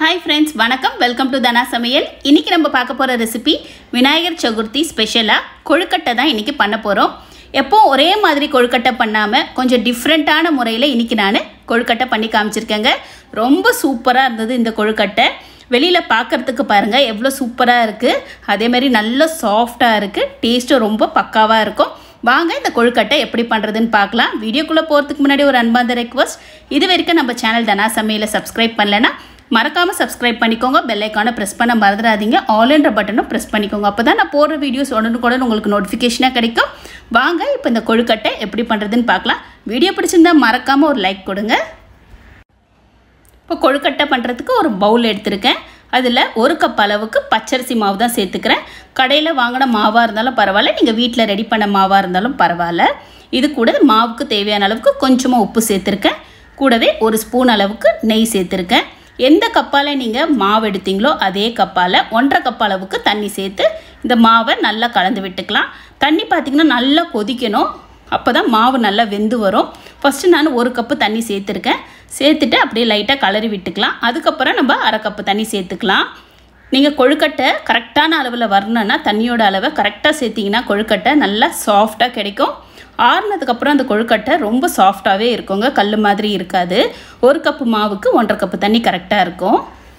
hi friends வணக்கம் welcome to Dhana சமையல் இன்றைக்கி நம்ம பார்க்க போகிற ரெசிபி விநாயகர் சதுர்த்தி ஸ்பெஷலாக கொழுக்கட்டை தான் இன்றைக்கி பண்ண போகிறோம் எப்போ ஒரே மாதிரி கொழுக்கட்டை பண்ணாமல் கொஞ்சம் டிஃப்ரெண்ட்டான முறையில் இன்றைக்கி நான் கொழுக்கட்டை பண்ணி காமிச்சிருக்கேங்க ரொம்ப சூப்பராக இருந்தது இந்த கொழுக்கட்டை வெளியில் பார்க்குறதுக்கு பாருங்கள் எவ்வளோ சூப்பராக இருக்குது அதேமாதிரி நல்ல சாஃப்டாக இருக்குது டேஸ்ட்டும் ரொம்ப பக்காவாக இருக்கும் வாங்க இந்த கொழுக்கட்டை எப்படி பண்ணுறதுன்னு பார்க்கலாம் வீடியோக்குள்ளே போகிறதுக்கு முன்னாடி ஒரு அன்பார்ந்த ரெக்வஸ்ட் இது வரைக்கும் நம்ம சேனல் தனா சமையலை சப்ஸ்கிரைப் பண்ணலைன்னா மறக்காமல் சப்ஸ்கிரைப் பண்ணிக்கோங்க பெல் ஐக்கானை ப்ரெஸ் பண்ண மறந்துடாதீங்க ஆல்ன்ற பட்டனும் ப்ரெஸ் பண்ணிக்கோங்க அப்போ தான் நான் போடுற வீடியோஸ் உடனுக்குடன் உங்களுக்கு நோட்டிஃபிகேஷனாக கிடைக்கும் வாங்க இப்போ இந்த கொழுக்கட்டை எப்படி பண்ணுறதுன்னு பார்க்கலாம் வீடியோ பிடிச்சிருந்தா மறக்காமல் ஒரு லைக் கொடுங்க இப்போ கொழுக்கட்டை பண்ணுறதுக்கு ஒரு பவுல் எடுத்திருக்கேன் அதில் ஒரு கப் அளவுக்கு பச்சரிசி மாவு தான் சேர்த்துக்கிறேன் கடையில் வாங்கின மாவாக இருந்தாலும் பரவாயில்ல நீங்கள் வீட்டில் ரெடி பண்ண மாவாக இருந்தாலும் பரவாயில்ல இது கூட மாவுக்கு தேவையான அளவுக்கு கொஞ்சமாக உப்பு சேர்த்துருக்கேன் கூடவே ஒரு ஸ்பூன் அளவுக்கு நெய் சேர்த்துருக்கேன் எந்த கப்பால் நீங்கள் மாவு எடுத்தீங்களோ அதே கப்பால் ஒன்றரை கப் அளவுக்கு தண்ணி சேர்த்து இந்த மாவை நல்லா கலந்து விட்டுக்கலாம் தண்ணி பார்த்திங்கன்னா நல்லா கொதிக்கணும் அப்போ தான் மாவு நல்லா வெந்து வரும் ஃபஸ்ட்டு நான் ஒரு கப்பு தண்ணி சேர்த்துருக்கேன் சேர்த்துட்டு அப்படியே லைட்டாக கலரி விட்டுக்கலாம் அதுக்கப்புறம் நம்ம அரை கப்பு தண்ணி சேர்த்துக்கலாம் நீங்கள் கொழுக்கட்டை கரெக்டான அளவில் வரணுன்னா தண்ணியோட அளவை கரெக்டாக சேர்த்திங்கன்னா கொழுக்கட்டை நல்லா சாஃப்டாக கிடைக்கும் ஆறுனதுக்கப்புறம் அந்த கொழுக்கட்டை ரொம்ப சாஃப்டாகவே இருக்குங்க கல் மாதிரி இருக்காது ஒரு கப்பு மாவுக்கு ஒன்றரை கப்பு தண்ணி கரெக்டாக இருக்கும்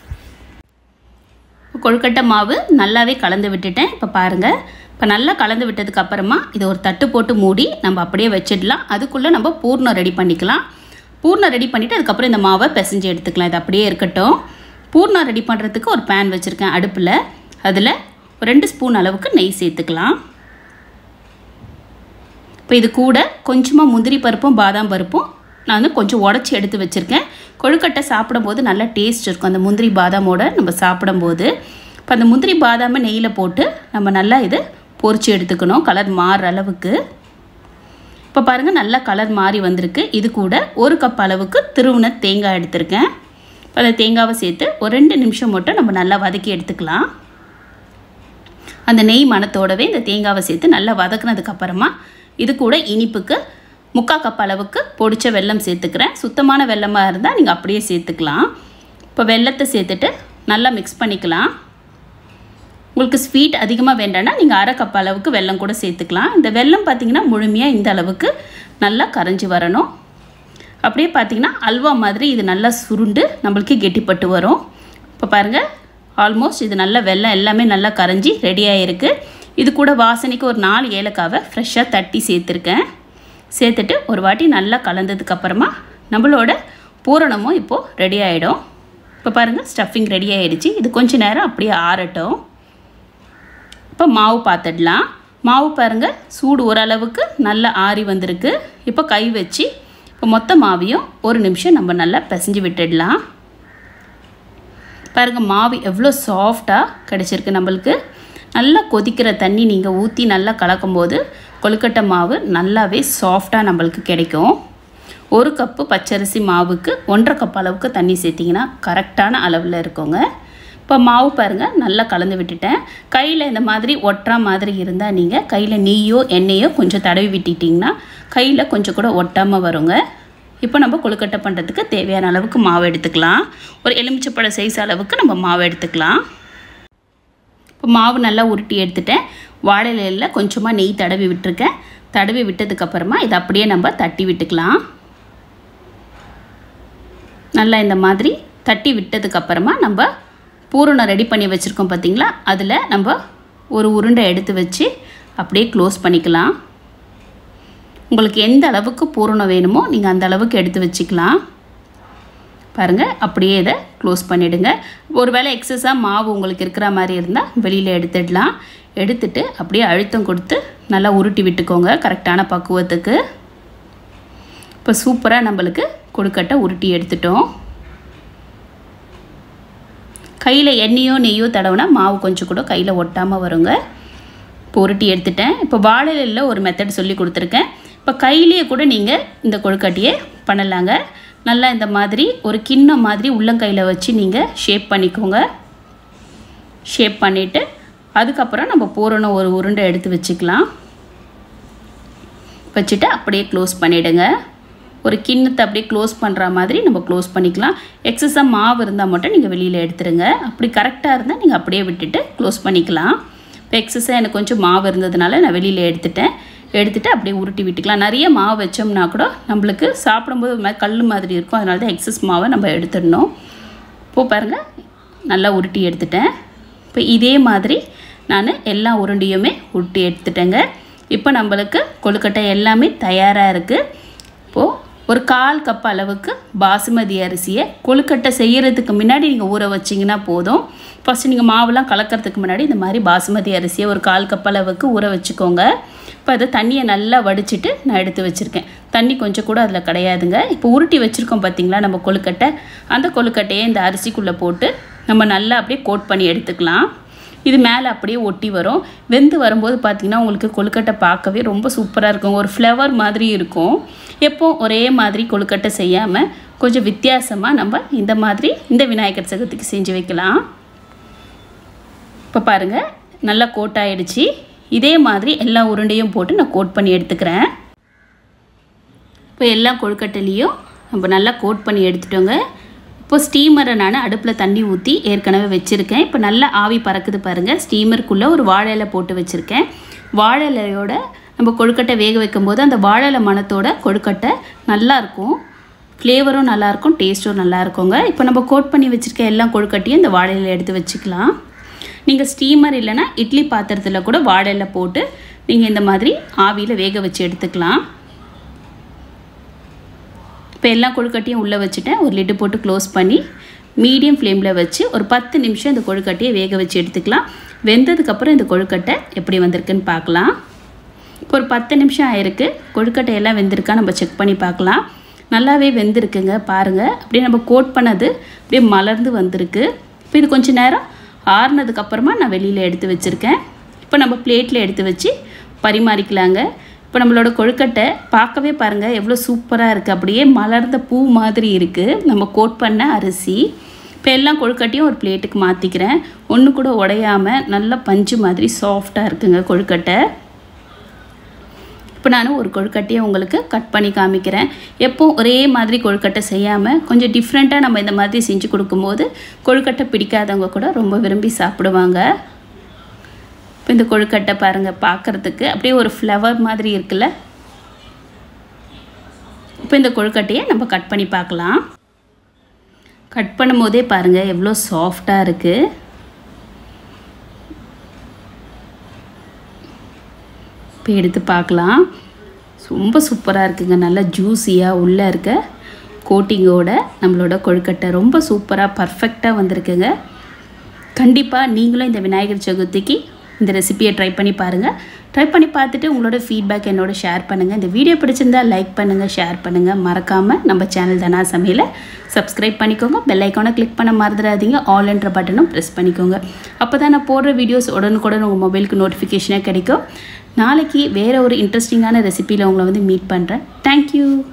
கொழுக்கட்டை மாவு நல்லாவே கலந்து விட்டுட்டேன் இப்போ பாருங்கள் இப்போ நல்லா கலந்து விட்டதுக்கு அப்புறமா இதை ஒரு தட்டு போட்டு மூடி நம்ம அப்படியே வச்சிடலாம் அதுக்குள்ளே நம்ம பூர்ணம் ரெடி பண்ணிக்கலாம் பூர்ணம் ரெடி பண்ணிவிட்டு அதுக்கப்புறம் இந்த மாவை பிசைஞ்சு எடுத்துக்கலாம் இது அப்படியே இருக்கட்டும் பூர்ணம் ரெடி பண்ணுறதுக்கு ஒரு பேன் வச்சுருக்கேன் அடுப்பில் அதில் ரெண்டு ஸ்பூன் அளவுக்கு நெய் சேர்த்துக்கலாம் இப்போ இது கூட கொஞ்சமாக முந்திரி பருப்பும் பாதாம் பருப்பும் நான் வந்து கொஞ்சம் உடச்சி எடுத்து வச்சுருக்கேன் கொழுக்கட்டை சாப்பிடும்போது நல்லா டேஸ்ட் இருக்கும் அந்த முந்திரி பாதாமோட நம்ம சாப்பிடும்போது இப்போ அந்த முந்திரி பாதாமை நெய்யில் போட்டு நம்ம நல்லா இது பொரிச்சு எடுத்துக்கணும் கலர் மாறுற அளவுக்கு இப்போ பாருங்கள் நல்லா கலர் மாறி வந்திருக்கு இது கூட ஒரு கப் அளவுக்கு திருவுண தேங்காய் எடுத்திருக்கேன் இப்போ அந்த தேங்காவை சேர்த்து ஒரு ரெண்டு நிமிஷம் மட்டும் நம்ம நல்லா வதக்கி எடுத்துக்கலாம் அந்த நெய் மணத்தோடவே இந்த தேங்காவை சேர்த்து நல்லா வதக்குனதுக்கப்புறமா இது கூட இனிப்புக்கு முக்கால் கப் அளவுக்கு பொடிச்ச வெல்லம் சேர்த்துக்கிறேன் சுத்தமான வெல்லமாக இருந்தால் நீங்கள் அப்படியே சேர்த்துக்கலாம் இப்போ வெல்லத்தை சேர்த்துட்டு நல்லா மிக்ஸ் பண்ணிக்கலாம் உங்களுக்கு ஸ்வீட் அதிகமாக வேண்டாம்னா நீங்கள் அரை கப் அளவுக்கு வெல்லம் கூட சேர்த்துக்கலாம் இந்த வெல்லம் பார்த்திங்கன்னா முழுமையாக இந்த அளவுக்கு நல்லா கரைஞ்சி வரணும் அப்படியே பார்த்திங்கன்னா அல்வா மாதிரி இது நல்லா சுருண்டு நம்மளுக்கு கெட்டிப்பட்டு வரும் இப்போ பாருங்கள் ஆல்மோஸ்ட் இது நல்லா வெல்லம் எல்லாமே நல்லா கரைஞ்சி ரெடியாக இருக்குது இது கூட வாசனைக்கு ஒரு நாலு ஏலக்காவை ஃப்ரெஷ்ஷாக தட்டி சேர்த்துருக்கேன் சேர்த்துட்டு ஒரு வாட்டி நல்லா கலந்ததுக்கப்புறமா நம்மளோட பூரணமும் இப்போது ரெடி ஆகிடும் இப்போ பாருங்கள் ஸ்டஃபிங் ரெடி ஆகிடுச்சு இது கொஞ்சம் நேரம் அப்படியே ஆறட்டும் இப்போ மாவு பார்த்துடலாம் மாவு பாருங்கள் சூடு ஓரளவுக்கு நல்லா ஆறி வந்திருக்கு இப்போ கை வச்சு இப்போ மொத்த மாவையும் ஒரு நிமிஷம் நம்ம நல்லா பிசைஞ்சு விட்டுடலாம் பாருங்கள் மாவு எவ்வளோ சாஃப்டாக கிடச்சிருக்கு நம்மளுக்கு நல்லா கொதிக்கிற தண்ணி நீங்கள் ஊற்றி நல்லா கலக்கும்போது கொழுக்கட்டை மாவு நல்லாவே சாஃப்டாக நம்மளுக்கு கிடைக்கும் ஒரு கப்பு பச்சரிசி மாவுக்கு ஒன்றரை கப் அளவுக்கு தண்ணி சேர்த்திங்கன்னா கரெக்டான அளவில் இருக்குங்க இப்போ மாவு பாருங்கள் நல்லா கலந்து விட்டுட்டேன் கையில் இந்த மாதிரி ஒட்டுற மாதிரி இருந்தால் நீங்கள் கையில் நெய்யோ எண்ணெயோ கொஞ்சம் தடவி விட்டுட்டிங்கன்னா கையில் கொஞ்சம் கூட ஒட்டாமல் வருங்க இப்போ நம்ம கொழுக்கட்டை பண்ணுறதுக்கு தேவையான அளவுக்கு மாவு எடுத்துக்கலாம் ஒரு எலுமிச்சப்பழ சைஸ் அளவுக்கு நம்ம மாவு எடுத்துக்கலாம் இப்போ மாவு நல்லா உருட்டி எடுத்துட்டேன் வாழையில கொஞ்சமாக நெய் தடவி விட்டுருக்கேன் தடவி விட்டதுக்கப்புறமா இதை அப்படியே நம்ம தட்டி விட்டுக்கலாம் நல்லா இந்த மாதிரி தட்டி விட்டதுக்கப்புறமா நம்ம பூரணம் ரெடி பண்ணி வச்சுருக்கோம் பார்த்திங்களா அதில் நம்ம ஒரு உருண்டை எடுத்து வச்சு அப்படியே க்ளோஸ் பண்ணிக்கலாம் உங்களுக்கு எந்த அளவுக்கு பூரணம் வேணுமோ நீங்கள் அந்த அளவுக்கு எடுத்து வச்சுக்கலாம் பாருங்கள் அப்படியே இதை க்ளோஸ் பண்ணிவிடுங்க ஒரு வேளை எக்ஸஸாக மாவு உங்களுக்கு இருக்கிற மாதிரி இருந்தால் வெளியில் எடுத்துடலாம் எடுத்துட்டு அப்படியே அழுத்தம் கொடுத்து நல்லா உருட்டி விட்டுக்கோங்க கரெக்டான பக்குவத்துக்கு இப்போ சூப்பராக நம்மளுக்கு கொழுக்கட்டை உருட்டி எடுத்துட்டோம் கையில் எண்ணெயோ நெய்யோ தடவுனா மாவு கொஞ்சம் கூட கையில் ஒட்டாமல் வருங்க இப்போ உருட்டி எடுத்துட்டேன் இப்போ வாழையில் ஒரு மெத்தட் சொல்லி கொடுத்துருக்கேன் இப்போ கையிலேயே கூட நீங்கள் இந்த கொழுக்கட்டையை பண்ணலாங்க நல்லா இந்த மாதிரி ஒரு கிண்ணம் மாதிரி உள்ளங்கையில் வச்சு நீங்கள் ஷேப் பண்ணிக்கோங்க ஷேப் பண்ணிவிட்டு அதுக்கப்புறம் நம்ம பூரணம் ஒரு உருண்டை எடுத்து வச்சுக்கலாம் வச்சுட்டு அப்படியே க்ளோஸ் பண்ணிவிடுங்க ஒரு கிண்ணத்தை அப்படியே க்ளோஸ் பண்ணுற மாதிரி நம்ம க்ளோஸ் பண்ணிக்கலாம் எக்ஸஸாக மாவு இருந்தால் மட்டும் நீங்கள் வெளியில் எடுத்துருங்க அப்படி கரெக்டாக இருந்தால் நீங்கள் அப்படியே விட்டுட்டு க்ளோஸ் பண்ணிக்கலாம் இப்போ எக்ஸஸாக எனக்கு கொஞ்சம் மாவு இருந்ததுனால நான் வெளியில் எடுத்துட்டேன் எடுத்துகிட்டு அப்படியே உருட்டி விட்டுக்கலாம் நிறைய மாவு வச்சோம்னா கூட நம்மளுக்கு சாப்பிடும்போது ஒரு மாதிரி கல் மாதிரி இருக்கும் அதனால தான் எக்ஸஸ் மாவை நம்ம எடுத்துடணும் இப்போ பாருங்கள் நல்லா உருட்டி எடுத்துட்டேன் இப்போ இதே மாதிரி நான் எல்லா உருண்டையுமே உருட்டி எடுத்துட்டேங்க இப்போ நம்மளுக்கு கொழுக்கட்டை எல்லாமே தயாராக இருக்குது இப்போது ஒரு கால் கப் அளவுக்கு பாசுமதி அரிசியை கொழுக்கட்டை செய்கிறதுக்கு முன்னாடி நீங்கள் ஊற வச்சிங்கன்னா போதும் ஃபஸ்ட்டு நீங்கள் மாவுலாம் கலக்கிறதுக்கு முன்னாடி இந்த மாதிரி பாசுமதி அரிசியை ஒரு கால் கப் அளவுக்கு ஊற வச்சுக்கோங்க இப்போ அதை தண்ணியை நல்லா வடிச்சிட்டு நான் எடுத்து வச்சுருக்கேன் தண்ணி கொஞ்சம் கூட அதில் கிடையாதுங்க இப்போ உருட்டி வச்சுருக்கோம் பார்த்தீங்களா நம்ம கொழுக்கட்டை அந்த கொழுக்கட்டையை இந்த அரிசிக்குள்ளே போட்டு நம்ம நல்லா அப்படியே கோட் பண்ணி எடுத்துக்கலாம் இது மேலே அப்படியே ஒட்டி வரும் வெந்து வரும்போது பார்த்திங்கன்னா உங்களுக்கு கொழுக்கட்டை பார்க்கவே ரொம்ப சூப்பராக இருக்கும் ஒரு ஃப்ளவர் மாதிரி இருக்கும் எப்போ ஒரே மாதிரி கொழுக்கட்டை செய்யாமல் கொஞ்சம் வித்தியாசமாக நம்ம இந்த மாதிரி இந்த விநாயகர் சதுர்த்திக்கு செஞ்சு வைக்கலாம் இப்போ பாருங்கள் நல்லா கோட் ஆயிடுச்சு இதே மாதிரி எல்லா உருண்டையும் போட்டு நான் கோட் பண்ணி எடுத்துக்கிறேன் இப்போ எல்லா கொழுக்கட்டையிலையும் நம்ம நல்லா கோட் பண்ணி எடுத்துட்டோங்க இப்போ ஸ்டீமரை நான் அடுப்பில் தண்ணி ஊற்றி ஏற்கனவே வச்சுருக்கேன் இப்போ நல்லா ஆவி பறக்குது பாருங்கள் ஸ்டீமருக்குள்ளே ஒரு வாழை இலை போட்டு வச்சுருக்கேன் வாழை இலையோட நம்ம கொழுக்கட்டை வேக வைக்கும்போது அந்த வாழை இலை மணத்தோட கொழுக்கட்டை நல்லாயிருக்கும் ஃப்ளேவரும் நல்லாயிருக்கும் டேஸ்ட்டும் நல்லா இருக்குங்க இப்போ நம்ம கோட் பண்ணி வச்சுருக்க எல்லா கொழுக்கட்டையும் இந்த வாழை இலையில எடுத்து வச்சுக்கலாம் நீங்கள் ஸ்டீமர் இல்லைன்னா இட்லி பாத்திரத்தில் கூட வாழை இலை போட்டு நீங்கள் இந்த மாதிரி ஆவியில் வேக வச்சு எடுத்துக்கலாம் இப்போ எல்லா கொழுக்கட்டையும் உள்ளே வச்சுட்டேன் ஒரு லிட்டு போட்டு க்ளோஸ் பண்ணி மீடியம் ஃப்ளேமில் வச்சு ஒரு பத்து நிமிஷம் இந்த கொழுக்கட்டையை வேக வச்சு எடுத்துக்கலாம் வெந்ததுக்கப்புறம் இந்த கொழுக்கட்டை எப்படி வந்திருக்குன்னு பார்க்கலாம் இப்போ ஒரு பத்து நிமிஷம் ஆயிருக்கு கொழுக்கட்டை எல்லாம் வெந்திருக்கா நம்ம செக் பண்ணி பார்க்கலாம் நல்லாவே வெந்திருக்குங்க பாருங்கள் அப்படியே நம்ம கோட் பண்ணது அப்படியே மலர்ந்து வந்திருக்கு இப்போ இது கொஞ்சம் நேரம் ஆறுனதுக்கப்புறமா நான் வெளியில் எடுத்து வச்சுருக்கேன் இப்போ நம்ம பிளேட்டில் எடுத்து வச்சு பரிமாறிக்கலாங்க இப்போ நம்மளோட கொழுக்கட்டை பார்க்கவே பாருங்கள் எவ்வளோ சூப்பராக இருக்குது அப்படியே மலர்ந்த பூ மாதிரி இருக்குது நம்ம கோட் பண்ண அரிசி இப்போ எல்லாம் கொழுக்கட்டையும் ஒரு பிளேட்டுக்கு மாற்றிக்கிறேன் ஒன்று கூட உடையாமல் நல்ல பஞ்சு மாதிரி சாஃப்டாக இருக்குங்க கொழுக்கட்டை இப்போ நான் ஒரு கொழுக்கட்டையை உங்களுக்கு கட் பண்ணி காமிக்கிறேன் எப்போ ஒரே மாதிரி கொழுக்கட்டை செய்யாமல் கொஞ்சம் டிஃப்ரெண்ட்டாக நம்ம இந்த மாதிரி செஞ்சு கொடுக்கும்போது கொழுக்கட்டை பிடிக்காதவங்க கூட ரொம்ப விரும்பி சாப்பிடுவாங்க இப்போ இந்த கொழுக்கட்டை பாருங்கள் பார்க்குறதுக்கு அப்படியே ஒரு ஃப்ளவர் மாதிரி இருக்குல்ல இப்போ இந்த கொழுக்கட்டையை நம்ம கட் பண்ணி பார்க்கலாம் கட் பண்ணும்போதே பாருங்கள் எவ்வளோ சாஃப்டாக இருக்குது இப்போ எடுத்து பார்க்கலாம் ரொம்ப சூப்பராக இருக்குங்க நல்லா ஜூஸியாக உள்ளே இருக்க கோட்டிங்கோட நம்மளோட கொழுக்கட்டை ரொம்ப சூப்பராக பர்ஃபெக்டாக வந்திருக்குங்க கண்டிப்பாக நீங்களும் இந்த விநாயகர் சதுர்த்திக்கு இந்த ரெசிபியை ட்ரை பண்ணி பாருங்கள் ட்ரை பண்ணி பார்த்துட்டு உங்களோட ஃபீட்பேக் என்னோட ஷேர் பண்ணுங்கள் இந்த வீடியோ பிடிச்சிருந்தா லைக் பண்ணுங்கள் ஷேர் பண்ணுங்கள் மறக்காமல் நம்ம சேனல் தனா சமையலை சப்ஸ்கிரைப் பண்ணிக்கோங்க பெல் ஐக்கானை கிளிக் பண்ண மறந்துடாதீங்க ஆல் என்ற பட்டனும் ப்ரெஸ் பண்ணிக்கோங்க அப்போ தான் நான் போடுற வீடியோஸ் உடனுக்குடன் உங்கள் மொபைலுக்கு நோட்டிஃபிகேஷனாக கிடைக்கும் நாளைக்கு வேறு ஒரு இன்ட்ரெஸ்டிங்கான ரெசிப்பியில் உங்களை வந்து மீட் பண்ணுறேன் தேங்க்யூ